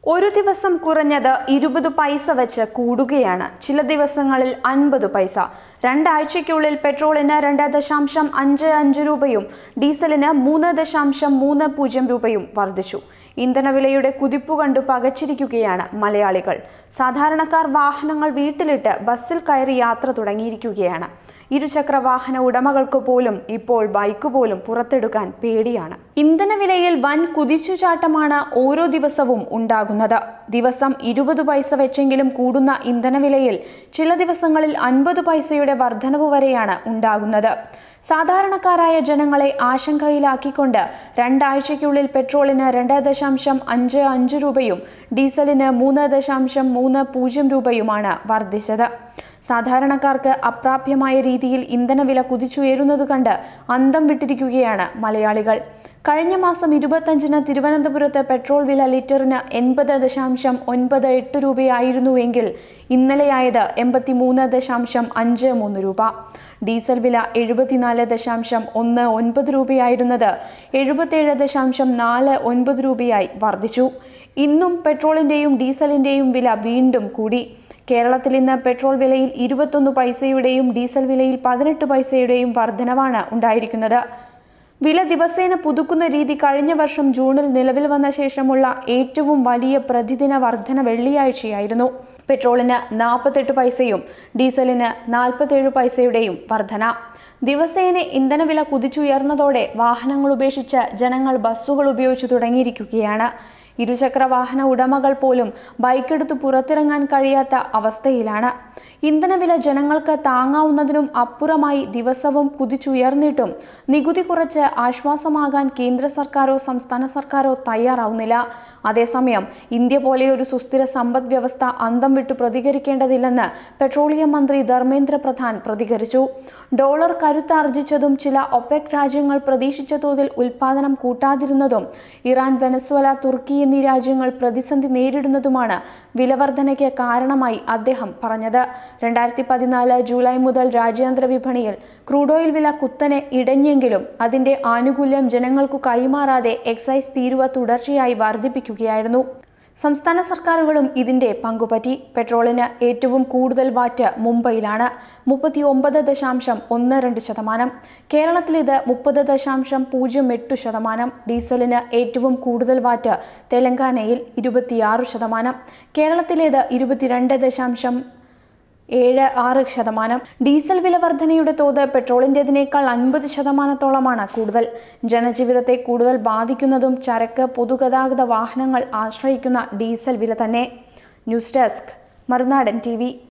ഒരു ദിവസം കുറഞ്ഞത് ഇരുപത് പൈസ വെച്ച് കൂടുകയാണ് ചില ദിവസങ്ങളിൽ അൻപത് പൈസ രണ്ടാഴ്ചയ്ക്കുള്ളിൽ പെട്രോളിന് രണ്ട് ദശാംശം അഞ്ച് അഞ്ച് രൂപയും ഡീസലിന് മൂന്ന് ദശാംശം മൂന്ന് പൂജ്യം രൂപയും വർദ്ധിച്ചു ഇന്ധനവിലയുടെ കുതിപ്പ് കണ്ടു പകച്ചിരിക്കുകയാണ് മലയാളികൾ സാധാരണക്കാർ വാഹനങ്ങൾ വീട്ടിലിട്ട് ബസ്സിൽ കയറി യാത്ര തുടങ്ങിയിരിക്കുകയാണ് ഇരുചക്ര വാഹന ഉടമകൾക്ക് പോലും ഇപ്പോൾ ബൈക്ക് പോലും പുറത്തെടുക്കാൻ പേടിയാണ് ഇന്ധനവിലയിൽ വൻ കുതിച്ചുചാട്ടമാണ് ഓരോ ദിവസവും ഉണ്ടാകുന്നത് ദിവസം ഇരുപത് പൈസ വെച്ചെങ്കിലും കൂടുന്ന ഇന്ധനവിലയിൽ ചില ദിവസങ്ങളിൽ അൻപത് പൈസയുടെ വർധനവ് വരെയാണ് ഉണ്ടാകുന്നത് സാധാരണക്കാരായ ജനങ്ങളെ ആശങ്കയിലാക്കിക്കൊണ്ട് രണ്ടാഴ്ചയ്ക്കുള്ളിൽ പെട്രോളിന് രണ്ട് ദശാംശം അഞ്ച് അഞ്ച് രൂപയും ഡീസലിന് മൂന്ന് ദശാംശം മൂന്ന് പൂജ്യം രൂപയുമാണ് വർദ്ധിച്ചത് സാധാരണക്കാർക്ക് അപ്രാപ്യമായ രീതിയിൽ ഇന്ധനവില കുതിച്ചുയരുന്നത് കണ്ട് അന്തം വിട്ടിരിക്കുകയാണ് മലയാളികൾ കഴിഞ്ഞ മാസം ഇരുപത്തഞ്ചിന് തിരുവനന്തപുരത്ത് പെട്രോൾ വില ലിറ്ററിന് എൺപത് ദശാംശം ഒൻപത് എട്ട് രൂപയായിരുന്നുവെങ്കിൽ ഇന്നലെയായത് എൺപത്തി മൂന്ന് ദശാംശം അഞ്ച് മൂന്ന് രൂപ ഡീസൽ വില എഴുപത്തിനാല് ദശാംശം ഒന്ന് ഒൻപത് രൂപയായിരുന്നത് എഴുപത്തേഴ് ദശാംശം നാല് ഒൻപത് രൂപയായി വർദ്ധിച്ചു ഇന്നും പെട്രോളിന്റെയും ഡീസലിന്റെയും വില വീണ്ടും കൂടി കേരളത്തിൽ ഇന്ന് പെട്രോൾ വിലയിൽ ഇരുപത്തൊന്ന് പൈസയുടെയും ഡീസൽ വിലയിൽ പതിനെട്ട് പൈസയുടെയും വർധനവാണ് ഉണ്ടായിരിക്കുന്നത് വില ദിവസേന പുതുക്കുന്ന രീതി കഴിഞ്ഞ വർഷം ജൂണിൽ നിലവിൽ വന്ന ശേഷമുള്ള ഏറ്റവും വലിയ പ്രതിദിന വർധന വെള്ളിയാഴ്ചയായിരുന്നു പെട്രോളിന് നാൽപ്പത്തെട്ട് പൈസയും ഡീസലിന് നാൽപ്പത്തേഴ് പൈസയുടെയും വർധന ദിവസേന ഇന്ധനവില കുതിച്ചുയർന്നതോടെ വാഹനങ്ങൾ ഉപേക്ഷിച്ച് ജനങ്ങൾ ബസ്സുകൾ ഉപയോഗിച്ചു തുടങ്ങിയിരിക്കുകയാണ് ഇരുചക്ര വാഹന ഉടമകൾ പോലും ബൈക്കെടുത്ത് പുറത്തിറങ്ങാൻ കഴിയാത്ത അവസ്ഥയിലാണ് ഇന്ധനവില ജനങ്ങൾക്ക് താങ്ങാവുന്നതിനും അപ്പുറമായി ദിവസവും കുതിച്ചുയർന്നിട്ടും നികുതി കുറച്ച് ആശ്വാസമാകാൻ കേന്ദ്ര സർക്കാരോ സംസ്ഥാന സർക്കാരോ തയ്യാറാവുന്നില്ല അതേസമയം ഇന്ത്യ പോലെ ഒരു സുസ്ഥിര സമ്പദ് വ്യവസ്ഥ അന്തം വിട്ടു പ്രതികരിക്കേണ്ടതില്ലെന്ന് പെട്രോളിയം മന്ത്രി ധർമ്മേന്ദ്ര പ്രധാൻ പ്രതികരിച്ചു ഡോളർ കരുത്താർജിച്ചതും ചില ഒപെക് രാജ്യങ്ങൾ പ്രതീക്ഷിച്ച തോതിൽ ഉൽപാദനം കൂട്ടാതിരുന്നതും ഇറാൻ വെനസ്വല തുർക്കി എന്നീ രാജ്യങ്ങൾ പ്രതിസന്ധി നേരിടുന്നതുമാണ് വിലവർധനയ്ക്ക് കാരണമായി അദ്ദേഹം പറഞ്ഞത് രണ്ടായിരത്തി പതിനാല് ജൂലൈ മുതൽ രാജ്യാന്തര വിപണിയിൽ ക്രൂഡ് ഓയിൽ വില കുത്തനെ ഇടഞ്ഞെങ്കിലും അതിന്റെ ആനുകൂല്യം ജനങ്ങൾക്കു കൈമാറാതെ എക്സൈസ് തീരുവ തുടർച്ചയായി വർദ്ധിപ്പിക്കുകയായിരുന്നു സംസ്ഥാന സർക്കാരുകളും ഇതിന്റെ പങ്കുപറ്റി പെട്രോളിന് ഏറ്റവും കൂടുതൽ വാറ്റ് മുംബൈയിലാണ് മുപ്പത്തി ഒമ്പത് ദശാംശം ഒന്ന് രണ്ട് ശതമാനം കേരളത്തിൽ ഇത് മുപ്പത് ദശാംശം പൂജ്യം എട്ട് ശതമാനം ഡീസലിന് ഏറ്റവും കൂടുതൽ വാറ്റ് തെലങ്കാനയിൽ ഇരുപത്തിയാറ് ശതമാനം കേരളത്തിലേത് ഇരുപത്തിരണ്ട് ദശാംശം ഏഴ് ആറ് ശതമാനം ഡീസൽ വില വർധനയുടെ തോത് പെട്രോളിൻ്റെതിനേക്കാൾ അൻപത് ശതമാനത്തോളമാണ് കൂടുതൽ ജനജീവിതത്തെ കൂടുതൽ ബാധിക്കുന്നതും ചരക്ക് പൊതുഗതാഗത വാഹനങ്ങൾ ആശ്രയിക്കുന്ന ഡീസൽ വില തന്നെ ന്യൂസ് ഡെസ്ക് മറുനാടൻ ടി